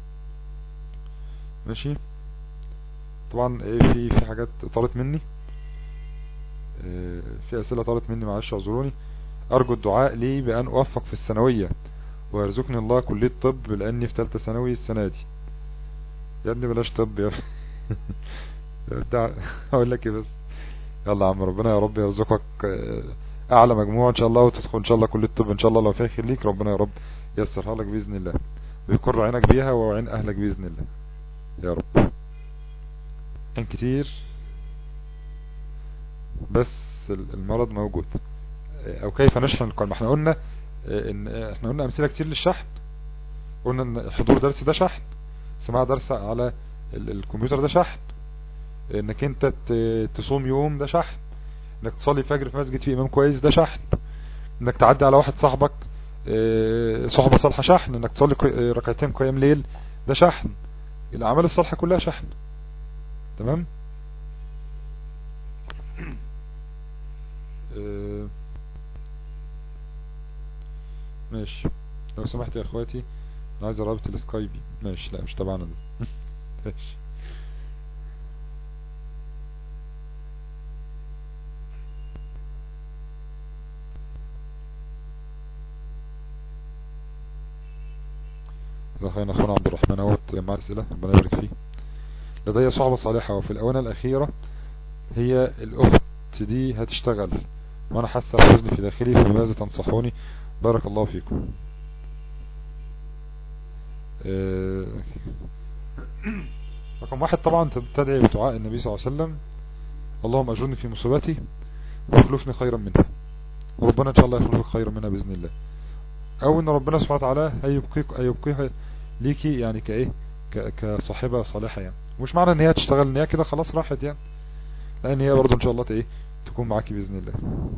ماشي طبعا ايه في في حاجات طالت مني في اسئله طالت مني معلش اعذروني ارجو الدعاء لي بان اوفق في الثانويه ويرزقني الله كليه طب لاني في ثالثه ثانوي السنه دي يا ابني بلاش طب يا اقول لك ايه بس يلا يا عم ربنا يا رب يرزقك اعلى مجموع ان شاء الله وتدخل ان شاء الله كليه الطب ان شاء الله لو فيها خير ليك ربنا يا رب يسرها لك باذن الله ويقر عينك بيها وعين اهلك باذن الله يا رب كان كتير بس المرض موجود او كيف نشحن القلب ما احنا قلنا ان احنا قلنا امثله كتير للشحن قلنا ان حضور درس ده شحن سماع درس على الكمبيوتر ده شحن انك انت تصوم يوم ده شحن انك تصلي فجر في مسجد فيه امام كويس ده شحن انك تعدي على واحد صاحبك صحبة صالحة شحن انك تصلي ركعتين قيام ليل ده شحن الاعمال الصالحة كلها شحن تمام ماشي لو سمحت يا اخواتي انا عايز رابط السكايبي ماشي لا مش تبعنا ده ماشي اخينا اخونا عبد الرحمن اهوت مع اسئله ربنا يبارك فيه لدي صحبه صالحه وفي الاونه الاخيره هي الاخت دي هتشتغل وانا حاسه بحزن في داخلي فماذا تنصحوني بارك الله فيكم اه رقم واحد طبعا تدعي بدعاء النبي صلى الله عليه وسلم اللهم اجرني في مصيبتي واخلفني خيرا منها وربنا ان شاء الله يخلفك خيرا منها باذن الله او ان ربنا سبحانه وتعالى هيبقيك هيبقيها ليكي يعني كايه كصاحبة صالحة يعني مش معنى ان هي تشتغل ان هي كده خلاص راحت يعني لان هي برضو ان شاء الله ايه تكون معاكي باذن الله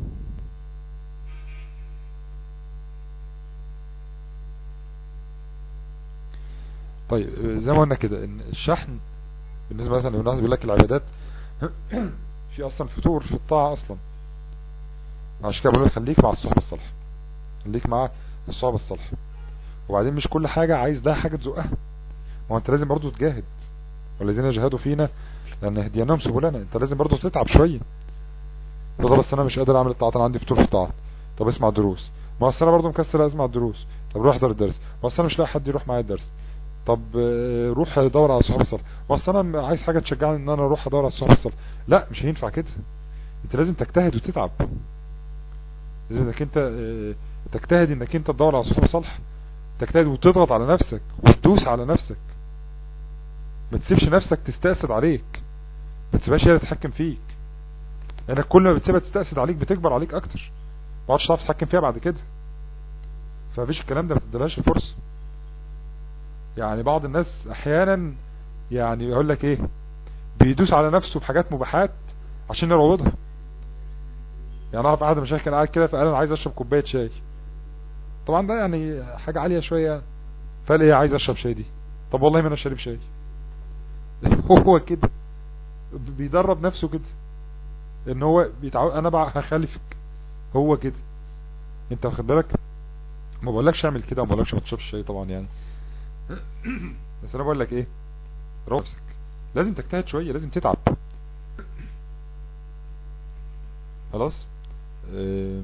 طيب زي ما قلنا كده ان الشحن بالنسبة مثلا للناس بيقول لك العبادات في اصلا فتور في الطاعة اصلا عشان كده بقول لك خليك مع الصحبة الصالحة خليك مع الصحبة الصالحة وبعدين مش كل حاجة عايز ده حاجة تزقها ما انت لازم برضو تجاهد والذين جاهدوا فينا لان هديناهم سبلنا انت لازم برضو تتعب شوية طب بس انا مش قادر اعمل الطاعات انا عندي فتور في الطاعات طب اسمع الدروس ما اصل انا برضو مكسل اسمع الدروس طب روح احضر الدرس ما اصل انا مش لاقي حد يروح معايا الدرس طب روح دور على الصحابه الصالحه ما اصل انا عايز حاجه تشجعني ان انا اروح ادور على الصحابه الصالحه لا مش هينفع كده انت لازم تجتهد وتتعب لازم انك انت تجتهد انك انت تدور على صحبه صالحه تجتهد وتضغط على نفسك وتدوس على نفسك ما تسيبش نفسك تستأسد عليك ما تسيبهاش هي تتحكم فيك لانك كل ما بتسيبها تستأسد عليك بتكبر عليك اكتر ما عادش تعرف تتحكم فيها بعد كده فمفيش الكلام ده ما تديلهاش الفرصه يعني بعض الناس احيانا يعني يقول لك ايه بيدوس على نفسه بحاجات مباحات عشان يروضها يعني اعرف احد المشايخ كان قاعد كده فقال انا عايز اشرب كوبايه شاي طبعا ده يعني حاجه عاليه شويه فقال ايه عايز اشرب شاي دي طب والله ما انا شارب شاي هو كده بيدرب نفسه كده ان هو بيتعود انا بقى هخالفك هو كده انت واخد بالك ما بقولكش اعمل كده وما بقولكش ما تشربش شاي طبعا يعني بس انا بقول لك ايه نفسك لازم تجتهد شويه لازم تتعب خلاص اه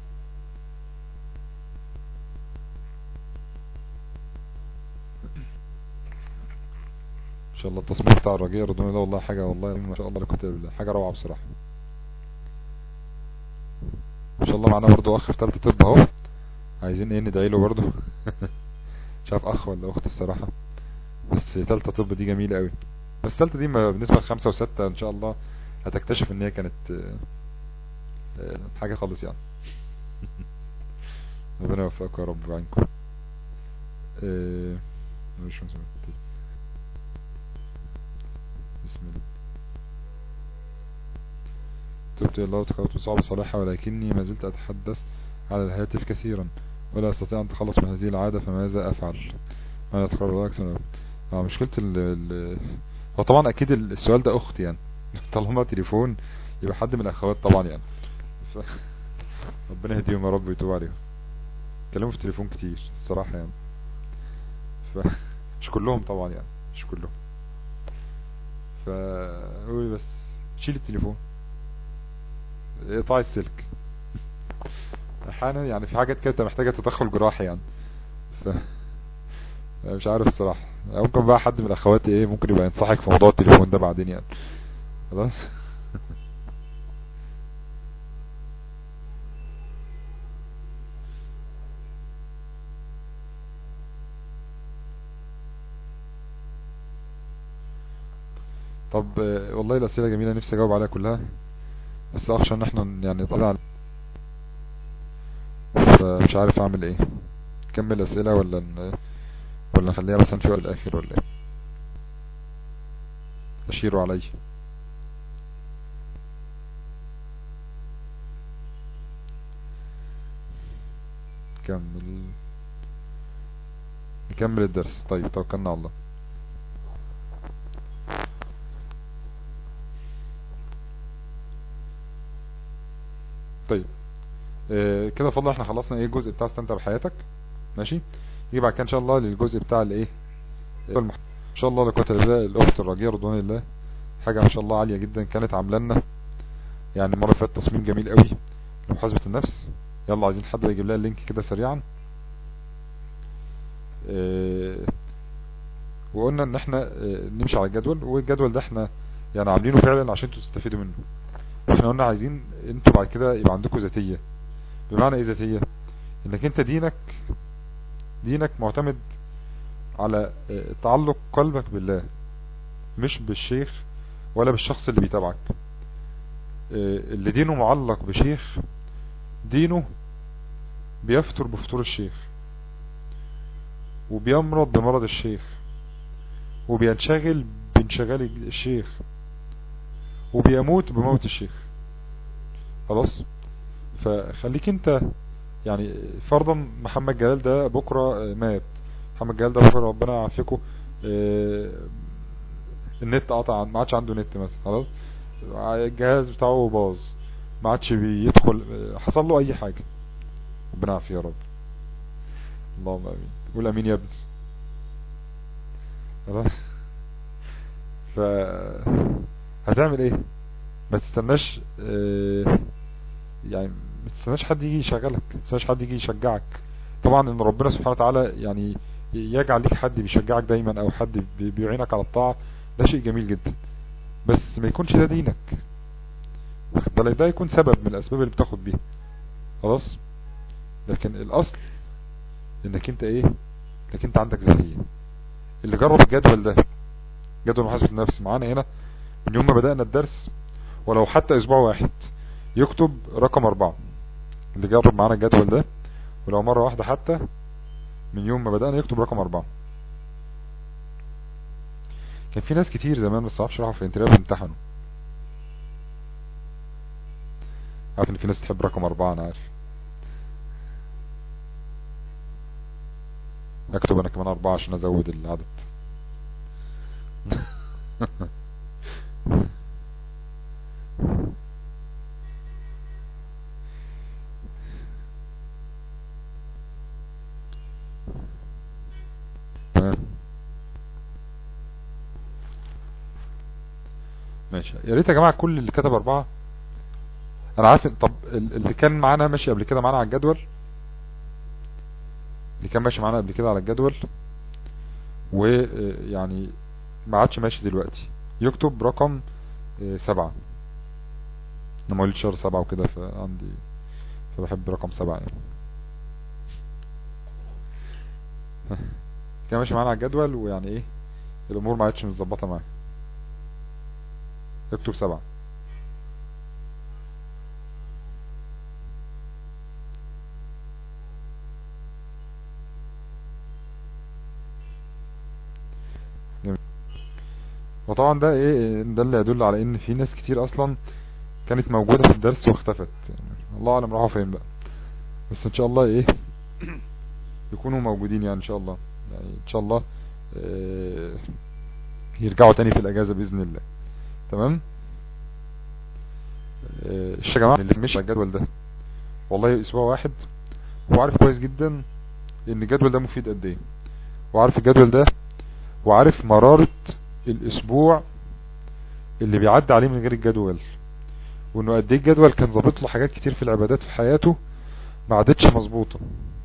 ان شاء الله التصميم بتاع الرجاء رضوان الله والله حاجه والله ما شاء الله لا قوه الا بالله حاجه روعه بصراحه شاء الله معانا برضو اخ في ثالثه طب اهو عايزين ايه ندعي له برضو مش عارف اخ ولا اخت الصراحه بس ثالثه طب دي جميله قوي بس ثالثه دي ما- بالنسبه لخمسه وسته ان شاء الله هتكتشف ان هي كانت آه، آه، حاجه خالص يعني ربنا يوفقكم يا رب ويعينكم آه، مش مسؤول. بسم الله تبت إلى الله وتقوت صعب صالحة ولكني ما زلت أتحدث على الهاتف كثيرا ولا أستطيع أن أتخلص من هذه العادة فماذا أفعل أنا أتقرب الله أكثر آه مشكلة ال ال هو طبعا أكيد ال- السؤال ده أخت يعني طالما تليفون يبقى حد من الأخوات طبعا يعني ف... ربنا يهديهم يا رب ويتوب عليهم كلموا في التليفون كتير الصراحة يعني ف... مش كلهم طبعا يعني مش كلهم فقولي بس شيل التليفون اقطعي السلك احيانا يعني في حاجات كده محتاجة تدخل جراحي يعني ف مش عارف الصراحة ممكن بقى حد من الاخوات ايه ممكن يبقى ينصحك في موضوع التليفون ده بعدين يعني خلاص طب آه، والله الأسئلة جميلة نفسي أجاوب عليها كلها بس أخشى إن احنا يعني نطلع فمش عارف أعمل إيه نكمل أسئلة ولا ن... ولا نخليها مثلا في وقت الآخر ولا إيه أشيروا علي كمل نكمل الدرس طيب توكلنا على الله طيب آه كده فضل احنا خلصنا ايه الجزء بتاع استمتع بحياتك ماشي يجي بعد كده ان شاء الله للجزء بتاع الايه المح... ان شاء الله لقوة الله الاخت الراجية رضوان الله حاجة ما شاء الله عالية جدا كانت عامله لنا يعني المره اللي فاتت تصميم جميل قوي لمحاسبة النفس يلا عايزين حد يجيب لها اللينك كده سريعا آه وقلنا ان احنا آه نمشي على الجدول والجدول ده احنا يعني عاملينه فعلا عشان انتوا تستفيدوا منه احنا قلنا عايزين انتوا بعد كده يبقى عندكم ذاتية بمعنى ايه ذاتية انك انت دينك دينك معتمد على اه، تعلق قلبك بالله مش بالشيخ ولا بالشخص اللي بيتابعك اه، اللي دينه معلق بشيخ دينه بيفتر بفطور الشيخ وبيمرض بمرض الشيخ وبينشغل بانشغال الشيخ وبيموت بموت الشيخ خلاص فخليك انت يعني فرضا محمد جلال ده بكرة مات محمد جلال ده بكرة ربنا يعافيكم اه، النت قطع ما عادش عنده نت مثلا خلاص الجهاز بتاعه باظ ما عادش بيدخل اه، حصل له اي حاجة ربنا يعافيه يا رب اللهم امين قول امين يا ابني خلاص ف هتعمل ايه ما تستناش اه، يعني ما تستناش حد يجي يشغلك ما تستناش حد يجي يشجعك طبعا ان ربنا سبحانه وتعالى يعني يجعل ليك حد بيشجعك دايما او حد بي- بيعينك على الطاعة ده شيء جميل جدا بس ما يكونش ده دينك واخد بالك ده يكون سبب من الاسباب اللي بتاخد بيها خلاص لكن الاصل انك انت ايه انك انت عندك ذهنية اللي جرب الجدول ده جدول محاسبة النفس معانا هنا من يوم ما بدأنا الدرس ولو حتى اسبوع واحد يكتب رقم اربعة اللي جرب معانا الجدول ده ولو مرة واحدة حتى من يوم ما بدأنا يكتب رقم اربعة كان في ناس كتير زمان بس معرفش راحوا في الانتريال امتحنوا عارف ان في ناس تحب رقم اربعة انا عارف اكتب انا كمان اربعة عشان ازود العدد تمام ماشي يا ريت يا جماعة كل اللي كتب اربعة انا عارف طب ال- اللي كان معانا ماشي قبل كده معانا على الجدول اللي كان ماشي معانا قبل كده على الجدول ويعني ما عادش ماشي دلوقتي يكتب رقم آه، سبعة انا مواليد شهر سبعة وكده فعندي فبحب رقم سبعة يعني كده ماشي معانا على الجدول ويعني ايه الامور ما عادش متظبطه معايا اكتب سبعة جميل. وطبعا ده ايه ده اللي يدل على ان في ناس كتير اصلا كانت موجودة في الدرس واختفت يعني الله اعلم راحوا فين بقى بس ان شاء الله ايه يكونوا موجودين يعني ان شاء الله يعني ان شاء الله اه يرجعوا تاني في الاجازة باذن الله تمام اه الش يا جماعه اللي مش على الجدول ده والله اسبوع واحد هو عارف كويس جدا ان الجدول ده مفيد قد ايه وعارف الجدول ده وعارف مرارة الاسبوع اللي بيعدي عليه من غير الجدول وانه قد ايه الجدول كان ظابط له حاجات كتير في العبادات في حياته ما عادتش مظبوطه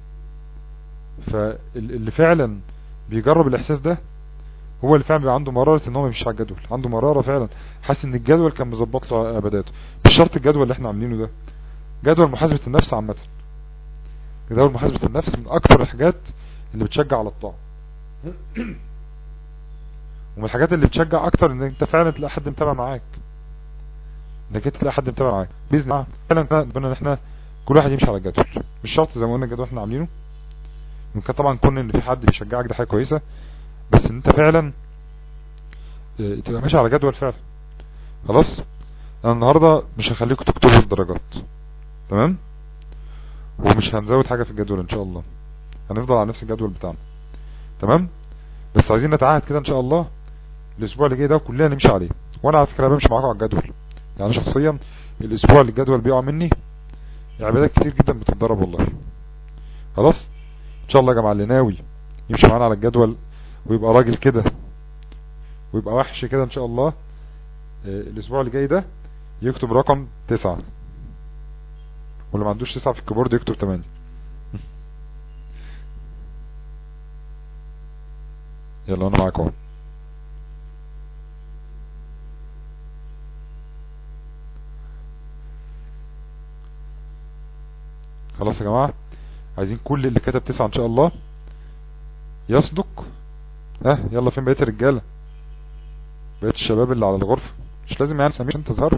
فاللي فعلا بيجرب الاحساس ده هو اللي فعلا بيبقى عنده مرارة ان هو مش على الجدول عنده مرارة فعلا حاسس ان الجدول كان مظبط له عباداته مش شرط الجدول اللي احنا عاملينه ده جدول محاسبة النفس عامة جدول محاسبة النفس من اكتر الحاجات اللي بتشجع على الطاعة ومن الحاجات اللي بتشجع اكتر ان انت فعلا تلاقي حد متابع معاك انك انت تلاقي حد متابع معاك باذن الله فعلا ربنا ان احنا كل واحد يمشي على الجدول مش شرط زي ما قلنا الجدول احنا عاملينه ممكن طبعا كون ان في حد بيشجعك ده حاجه كويسه بس ان انت فعلا اه تبقى ماشي على جدول فعلا خلاص انا النهارده مش هخليكم تكتبوا الدرجات تمام ومش هنزود حاجه في الجدول ان شاء الله هنفضل على نفس الجدول بتاعنا تمام بس عايزين نتعاهد كده ان شاء الله الاسبوع اللي جاي ده كلنا نمشي عليه وانا على فكره بمشي معاكم على الجدول يعني شخصيا الاسبوع اللي الجدول بيقع مني عبادات كتير جدا بتتضرب والله خلاص ان شاء الله يا جماعه اللي ناوي يمشي معانا على الجدول ويبقى راجل كده ويبقى وحش كده ان شاء الله الاسبوع اللي جاي ده يكتب رقم تسعة واللي ما عندوش تسعة في الكيبورد يكتب تمانية يلا انا معاكم خلاص يا جماعة عايزين كل اللي كتب تسعة ان شاء الله يصدق ها يلا فين بقية الرجالة بقية الشباب اللي على الغرفة مش لازم يعني سمير انت تظهروا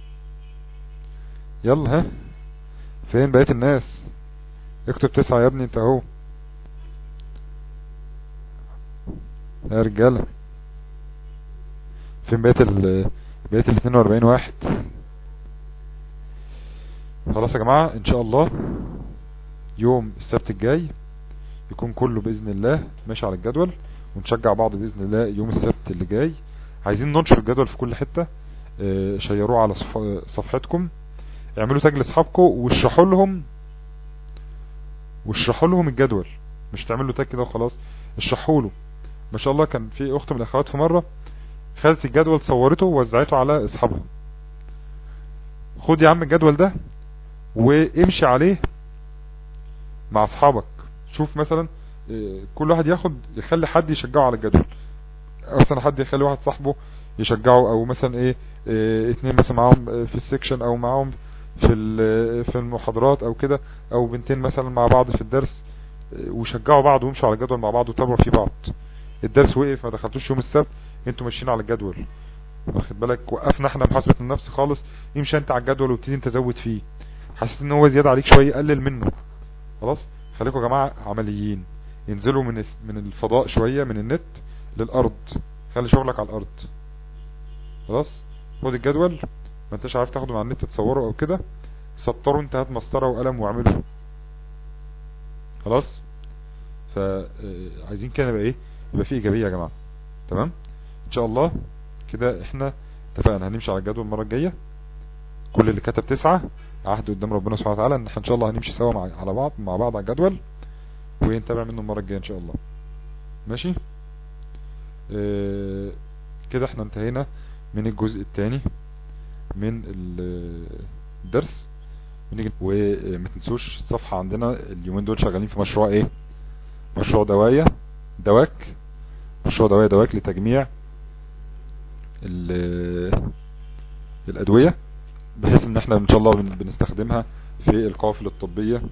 يلا ها فين بقية الناس اكتب تسعة يا ابني انت اهو يا رجالة فين بقية ال بقية ال 42 واحد خلاص يا جماعة ان شاء الله يوم السبت الجاي يكون كله بإذن الله ماشي على الجدول ونشجع بعض بإذن الله يوم السبت اللي جاي عايزين ننشر الجدول في كل حتة اه شيروه على صفحتكم اعملوا تاج لاصحابكم واشرحوا لهم واشرحوا لهم الجدول مش تعملوا تاج كده وخلاص اشرحوا له ما شاء الله كان في اخت من الاخوات في مرة خدت الجدول صورته ووزعته على اصحابها خد يا عم الجدول ده وامشي عليه مع اصحابك شوف مثلا كل واحد ياخد يخلي حد يشجعه على الجدول مثلا حد يخلي واحد صاحبه يشجعه او مثلا ايه, إيه اتنين مثلا معاهم في السكشن او معاهم في في المحاضرات او كده او بنتين مثلا مع بعض في الدرس وشجعوا بعض ويمشوا على الجدول مع بعض وتابعوا في بعض الدرس وقف ما دخلتوش يوم السبت انتوا ماشيين على الجدول واخد بالك وقفنا احنا محاسبة النفس خالص امشي انت على الجدول وابتدي انت تزود فيه حسيت ان هو زيادة عليك شوية قلل منه خلاص خليكم يا جماعة عمليين ينزلوا من من الفضاء شوية من النت للارض خلي شغلك على الارض خلاص خد الجدول ما انتش عارف تاخده مع النت تصوره او كده سطره انت هات مسطرة وقلم واعمله خلاص فعايزين كده يبقى ايه يبقى في ايجابية يا جماعة تمام ان شاء الله كده احنا اتفقنا هنمشي على الجدول المرة الجاية كل اللي كتب تسعة عهد قدام ربنا سبحانه وتعالى ان احنا ان شاء الله هنمشي سوا مع على بعض مع بعض على الجدول ونتابع منه المرة الجاية ان شاء الله ماشي اه كده احنا انتهينا من الجزء الثاني من الدرس وما تنسوش الصفحة عندنا اليومين دول شغالين في مشروع ايه مشروع دواية دواك مشروع دواية دواك لتجميع الادوية بحيث ان احنا ان شاء الله بنستخدمها في القوافل الطبية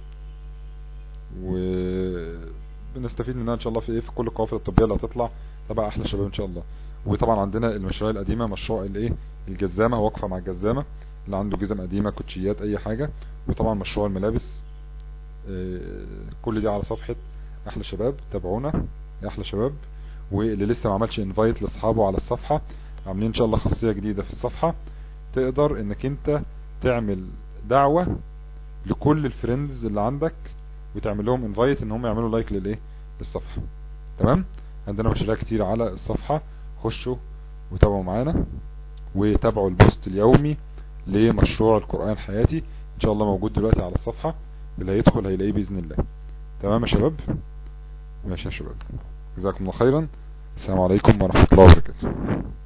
وبنستفيد منها ان شاء الله في ايه في كل القوافل الطبية اللي هتطلع تبع احلى شباب ان شاء الله وطبعا عندنا المشاريع القديمة مشروع الايه الجزامة واقفة مع الجزامة اللي عنده جزم قديمة كوتشيات اي حاجة وطبعا مشروع الملابس آه، كل دي على صفحة احلى شباب تابعونا يا احلى شباب واللي لسه ما عملش انفايت لاصحابه على الصفحة عاملين ان شاء الله خاصية جديدة في الصفحة تقدر انك انت تعمل دعوة لكل الفريندز اللي عندك وتعمل لهم انفايت ان هم يعملوا لايك للايه للصفحة تمام عندنا مشاريع كتير على الصفحة خشوا وتابعوا معانا وتابعوا البوست اليومي لمشروع القرآن حياتي ان شاء الله موجود دلوقتي على الصفحة اللي هيدخل هيلاقيه بإذن الله تمام يا شباب ماشي يا شباب جزاكم الله خيرا السلام عليكم ورحمة الله وبركاته